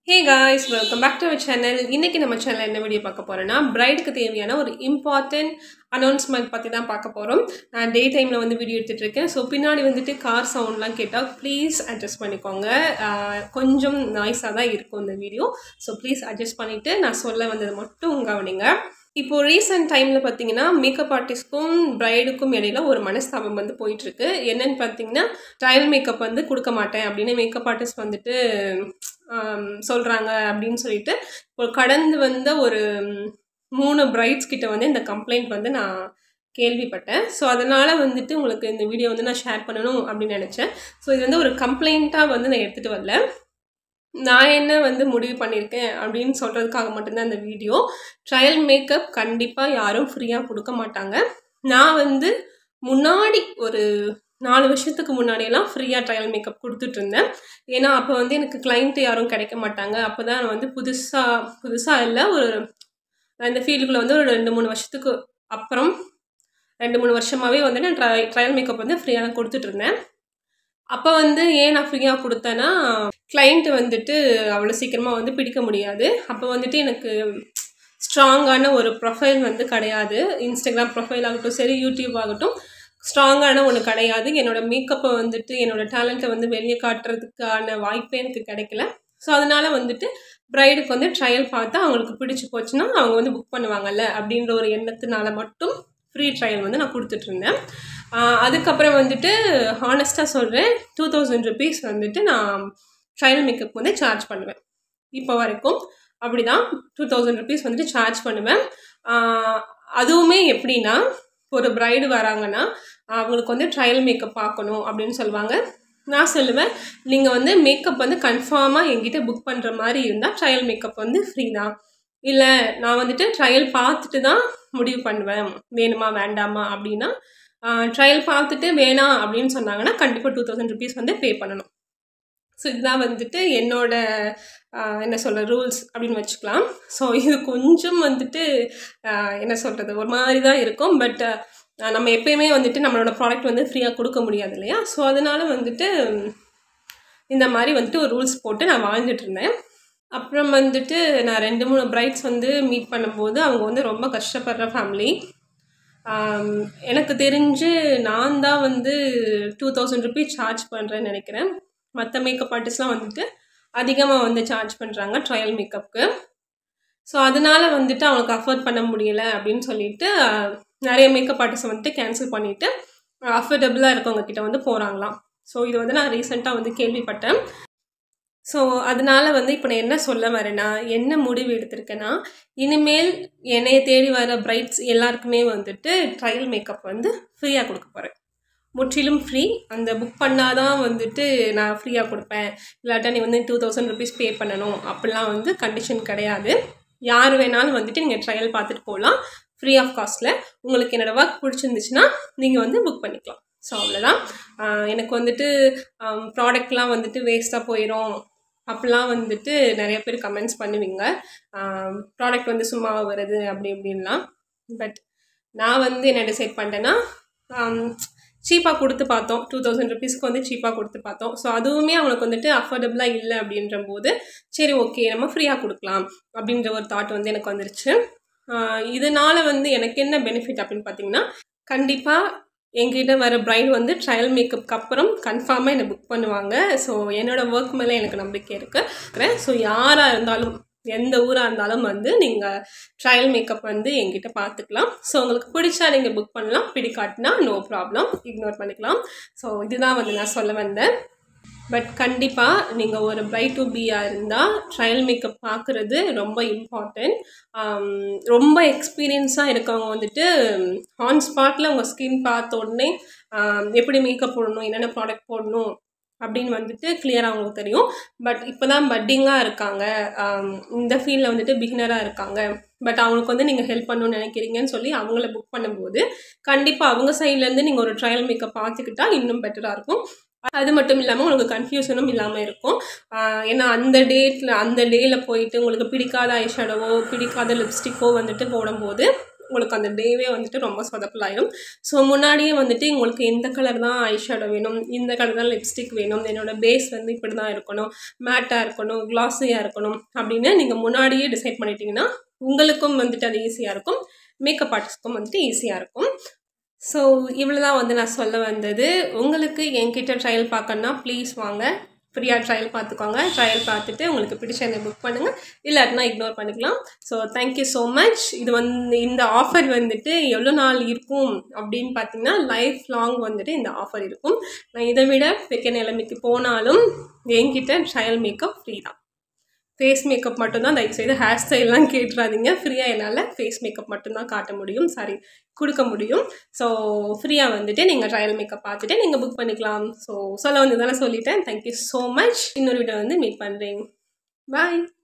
hey guys welcome back to our channel இன்னைக்கு நம்ம channel என்ன வீடியோ பார்க்க போறோம்னா பிரைடுக்கு தேவையான ஒரு இம்பார்ட்டன்ட் அனௌன்ஸ்மெண்ட் பற்றி தான் பார்க்க போகிறோம் நான் டே டைமில் வந்து வீடியோ எடுத்துகிட்டு இருக்கேன் ஸோ பின்னாடி வந்துட்டு கார் சவுண்ட்லாம் கேட்டால் ப்ளீஸ் அட்ஜஸ்ட் பண்ணிக்கோங்க ஆஹ் கொஞ்சம் நாய்ஸாக தான் இருக்கும் இந்த வீடியோ ஸோ ப்ளீஸ் அட்ஜஸ்ட் பண்ணிவிட்டு நான் சொல்ல வந்தது மட்டும் கவனிங்க இப்போ ரீசெண்ட் டைமில் பார்த்தீங்கன்னா மேக்கப் ஆர்டிஸ்ட்க்கும் பிரைடுக்கும் இடையில ஒரு மனஸ்தாபம் வந்து போயிட்டுருக்கு என்னன்னு பார்த்தீங்கன்னா ட்ரையல் மேக்கப் வந்து கொடுக்க மாட்டேன் அப்படின்னு மேக்கப் ஆர்டிஸ்ட் வந்துட்டு சொல்கிறாங்க அப்படின்னு சொல்லிட்டு இப்போ கடந்து வந்த ஒரு மூணு பிரைட்ஸ் கிட்ட வந்து இந்த கம்ப்ளைண்ட் வந்து நான் கேள்விப்பட்டேன் ஸோ அதனால் வந்துட்டு உங்களுக்கு இந்த வீடியோ வந்து நான் ஷேர் பண்ணணும் அப்படின்னு நினச்சேன் ஸோ இது வந்து ஒரு கம்ப்ளைண்ட்டாக வந்து நான் எடுத்துகிட்டு வரல நான் என்ன வந்து முடிவு பண்ணியிருக்கேன் அப்படின்னு சொல்கிறதுக்காக மட்டும்தான் இந்த வீடியோ ட்ரையல் மேக்கப் கண்டிப்பாக யாரும் ஃப்ரீயாக கொடுக்க மாட்டாங்க நான் வந்து முன்னாடி ஒரு நாலு வருஷத்துக்கு முன்னாடியெல்லாம் ஃப்ரீயாக ட்ரையல் மேக்கப் கொடுத்துட்டு இருந்தேன் ஏன்னா அப்போ வந்து எனக்கு கிளைண்ட் யாரும் கிடைக்க மாட்டாங்க அப்போ தான் நான் வந்து புதுசாக புதுசாக இல்லை ஒரு நான் இந்த ஃபீல்டுக்குள்ளே வந்து ஒரு ரெண்டு மூணு வருஷத்துக்கு அப்புறம் ரெண்டு மூணு வருஷமாகவே வந்து நான் ட்ரை ட்ரையல் மேக்கப் வந்து ஃப்ரீயாக தான் கொடுத்துட்டு இருந்தேன் அப்போ வந்து ஏன் நான் ஃப்ரீயாக கொடுத்தேன்னா கிளைண்ட் வந்துட்டு அவ்வளோ சீக்கிரமாக வந்து பிடிக்க முடியாது அப்போ வந்துட்டு எனக்கு ஸ்ட்ராங்கான ஒரு ப்ரொஃபைல் வந்து கிடையாது இன்ஸ்டாகிராம் ப்ரொஃபைல் ஆகட்டும் சரி யூடியூப் ஆகட்டும் ஸ்ட்ராங்கான ஒன்று கிடையாது என்னோடய மேக்கப்பை வந்துட்டு என்னோடய டேலண்ட்டை வந்து வெளியே காட்டுறதுக்கான வாய்ப்பே எனக்கு கிடைக்கல ஸோ அதனால் வந்துட்டு ப்ரைடுக்கு வந்து ட்ரையல் பார்த்து அவங்களுக்கு பிடிச்சி போச்சுன்னா அவங்க வந்து புக் பண்ணுவாங்கல்ல அப்படின்ற ஒரு எண்ணத்தினால மட்டும் ஃப்ரீ ட்ரையல் வந்து நான் கொடுத்துட்ருந்தேன் அதுக்கப்புறம் வந்துட்டு ஹானஸ்ட்டாக சொல்கிறேன் டூ தௌசண்ட் ருபீஸ் வந்துட்டு நான் ட்ரையல் மேக்கப் வந்து சார்ஜ் பண்ணுவேன் இப்போ வரைக்கும் அப்படி தான் டூ தௌசண்ட் ருபீஸ் வந்துட்டு சார்ஜ் பண்ணுவேன் அதுவுமே எப்படின்னா ஒரு ப்ரைடு வராங்கன்னா அவங்களுக்கு வந்து ட்ரையல் மேக்கப் பார்க்கணும் அப்படின்னு சொல்லுவாங்க நான் சொல்லுவேன் நீங்கள் வந்து மேக்கப் வந்து கன்ஃபார்மாக என்கிட்ட புக் பண்ணுற மாதிரி இருந்தால் ட்ரையல் மேக்கப் வந்து ஃப்ரீ தான் இல்லை நான் வந்துட்டு ட்ரையல் பார்த்துட்டு தான் முடிவு பண்ணுவேன் வேணுமா வேண்டாமா அப்படின்னா ட்ரையல் பார்த்துட்டு வேணாம் அப்படின்னு சொன்னாங்கன்னா கண்டிப்பாக டூ தௌசண்ட் ருபீஸ் வந்து பே பண்ணணும் ஸோ இதுதான் வந்துட்டு என்னோட என்ன சொல்கிற ரூல்ஸ் அப்படின்னு வச்சுக்கலாம் ஸோ இது கொஞ்சம் வந்துட்டு என்ன சொல்கிறது ஒரு மாதிரி தான் இருக்கும் பட் நம்ம எப்பயுமே வந்துட்டு நம்மளோட ப்ராடக்ட் வந்து ஃப்ரீயாக கொடுக்க முடியாது இல்லையா ஸோ அதனால் வந்துட்டு இந்த மாதிரி வந்துட்டு ஒரு ரூல்ஸ் போட்டு நான் வாழ்ந்துட்டு இருந்தேன் அப்புறம் வந்துட்டு நான் ரெண்டு மூணு பிரைட்ஸ் வந்து மீட் பண்ணும்போது அவங்க வந்து ரொம்ப கஷ்டப்படுற ஃபேமிலி எனக்கு தெரிஞ்சு நான் தான் வந்து டூ தௌசண்ட் ருபீஸ் சார்ஜ் பண்ணுறேன்னு நினைக்கிறேன் மற்ற மேக்கப் ஆர்டிஸ்ட்லாம் வந்துட்டு அதிகமாக வந்து சார்ஜ் பண்ணுறாங்க ட்ரையல் மேக்கப்புக்கு ஸோ அதனால் வந்துட்டு அவங்களுக்கு அஃபோர்ட் பண்ண முடியலை அப்படின்னு சொல்லிட்டு நிறைய மேக்கப் ஆர்டிஸ்ட் வந்துட்டு கேன்சல் பண்ணிவிட்டு அஃபோர்டபுளாக இருக்கவங்க கிட்ட வந்து போகிறாங்களாம் ஸோ இது வந்து நான் ரீசெண்டாக வந்து கேள்விப்பட்டேன் ஸோ அதனால் வந்து இப்போ நான் என்ன சொல்ல வரேன்னா என்ன முடிவு எடுத்திருக்கேன்னா இனிமேல் என்னைய தேடி வர பிரைட்ஸ் எல்லாருக்குமே வந்துட்டு ட்ரையல் மேக்கப் வந்து ஃப்ரீயாக கொடுக்க போகிறேன் முற்றிலும் ஃப்ரீ அந்த புக் பண்ணாதான் வந்துட்டு நான் ஃப்ரீயாக கொடுப்பேன் இல்லாட்டா நீ வந்து டூ தௌசண்ட் ருபீஸ் பே பண்ணணும் அப்படிலாம் வந்து கண்டிஷன் கிடையாது யார் வேணாலும் வந்துட்டு நீங்கள் ட்ரையல் பார்த்துட்டு போகலாம் ஃப்ரீ ஆஃப் காஸ்ட்டில் உங்களுக்கு என்னோடய ஒர்க் பிடிச்சிருந்துச்சுன்னா நீங்கள் வந்து புக் பண்ணிக்கலாம் ஸோ அவ்வளோதான் எனக்கு வந்துட்டு ப்ராடக்ட்லாம் வந்துட்டு வேஸ்ட்டாக போயிடும் அப்படிலாம் வந்துட்டு நிறைய பேர் கமெண்ட்ஸ் பண்ணுவீங்க ப்ராடக்ட் வந்து சும்மா வருது அப்படி இப்படின்லாம் பட் நான் வந்து என்ன டிசைட் பண்ணிட்டேன்னா சீப்பாக கொடுத்து பார்த்தோம் டூ தௌசண்ட் ருபீஸ்க்கு வந்து சீப்பாக கொடுத்து பார்த்தோம் ஸோ அதுவுமே அவங்களுக்கு வந்துட்டு அஃபோர்டபுளாக இல்லை அப்படின்ற போது சரி ஓகே நம்ம ஃப்ரீயாக கொடுக்கலாம் அப்படின்ற ஒரு தாட் வந்து எனக்கு வந்துருச்சு இதனால் வந்து எனக்கு என்ன பெனிஃபிட் அப்படின்னு பார்த்தீங்கன்னா கண்டிப்பாக எங்கிட்ட வர பிரைட் வந்து ட்ரையல் மேக்கப்க்கு அப்புறம் கன்ஃபார்மாக என்னை புக் பண்ணுவாங்க ஸோ என்னோடய ஒர்க் மேலே எனக்கு நம்பிக்கை இருக்குது ஸோ யாராக இருந்தாலும் எந்த ஊராக இருந்தாலும் வந்து நீங்கள் ட்ரையல் மேக்கப் வந்து எங்கிட்ட பார்த்துக்கலாம் ஸோ உங்களுக்கு பிடிச்சா நீங்கள் புக் பண்ணலாம் பிடிக்காட்டினா நோ ப்ராப்ளம் இக்னோர் பண்ணிக்கலாம் ஸோ இதுதான் வந்து நான் சொல்ல வந்தேன் பட் கண்டிப்பாக நீங்கள் ஒரு பிரைட் டு பியாக இருந்தால் ட்ரையல் மேக்கப் பார்க்குறது ரொம்ப இம்பார்ட்டண்ட் ரொம்ப எக்ஸ்பீரியன்ஸாக இருக்கவங்க வந்துட்டு ஆன் ஸ்பாட்டில் உங்கள் ஸ்கின் பார்த்த உடனே எப்படி மேக்கப் போடணும் என்னென்ன ப்ராடக்ட் போடணும் அப்படின்னு வந்துட்டு கிளியராக அவங்களுக்கு தெரியும் பட் இப்போ தான் பட்டிங்காக இருக்காங்க இந்த ஃபீல்டில் வந்துட்டு பிகினராக இருக்காங்க பட் அவங்களுக்கு வந்து நீங்கள் ஹெல்ப் பண்ணணும்னு நினைக்கிறீங்கன்னு சொல்லி அவங்கள புக் பண்ணும்போது கண்டிப்பாக அவங்க சைட்லேருந்து நீங்கள் ஒரு ட்ரையல் மேக்கப் பார்த்துக்கிட்டா இன்னும் பெட்டராக இருக்கும் அது மட்டும் இல்லாமல் உங்களுக்கு கன்ஃபியூஷனும் இல்லாமல் இருக்கும் ஏன்னா அந்த டேட்டில் அந்த டேயில் போயிட்டு உங்களுக்கு பிடிக்காத ஐஷேடோவோ பிடிக்காத லிப்ஸ்டிக்கோ வந்துட்டு போடும்போது உங்களுக்கு அந்த டேவே வந்துட்டு ரொம்ப சொதப்பலாயிடும் ஸோ முன்னாடியே வந்துட்டு உங்களுக்கு எந்த கலர் தான் ஐஷேடோ வேணும் இந்த கலர் தான் லிப்ஸ்டிக் வேணும் என்னோடய பேஸ் வந்து இப்படி தான் இருக்கணும் மேட்டாக இருக்கணும் க்ளாஸியாக இருக்கணும் அப்படின்னு நீங்கள் முன்னாடியே டிசைட் பண்ணிட்டீங்கன்னா உங்களுக்கும் வந்துட்டு அது ஈஸியாக இருக்கும் மேக்கப் ஆர்டிஸ்ட்க்கும் வந்துட்டு ஈஸியாக இருக்கும் ஸோ இவ்வளோ தான் வந்து நான் சொல்ல வந்தது உங்களுக்கு என்கிட்ட ட்ரையல் பார்க்கணுன்னா ப்ளீஸ் வாங்க ஃப்ரீயாக ட்ரையல் பார்த்துக்கோங்க ட்ரையல் பார்த்துட்டு உங்களுக்கு பிடிச்ச என்னை புக் பண்ணுங்கள் இல்லாட்டினா இக்னோர் பண்ணிக்கலாம் ஸோ தேங்க்யூ ஸோ மச் இது வந்து இந்த ஆஃபர் வந்துட்டு எவ்வளோ நாள் இருக்கும் அப்படின்னு பார்த்தீங்கன்னா லைஃப் லாங் வந்துட்டு இந்த ஆஃபர் இருக்கும் நான் இதை விட பெரிய நிலைமைக்கு போனாலும் என்கிட்ட ட்ரையல் மேக்கப் ஃப்ரீ தான் ஃபேஸ் மேக்கப் மட்டும்தான் தயவுசெய்து ஹேர் ஸ்டைல்லாம் கேட்டுறாதீங்க ஃப்ரீயாக என்னால் ஃபேஸ் மேக்கப் மட்டும்தான் காட்ட முடியும் சாரி கொடுக்க முடியும் ஸோ ஃப்ரீயாக வந்துட்டு நீங்கள் ட்ரையல் மேக்கப் பார்த்துட்டு நீங்கள் புக் பண்ணிக்கலாம் ஸோ சொல்ல வந்ததால சொல்லிட்டேன் தேங்க்யூ ஸோ மச் இன்னொரு வீடியோ வந்து மீட் பண்ணுறேன் பாய்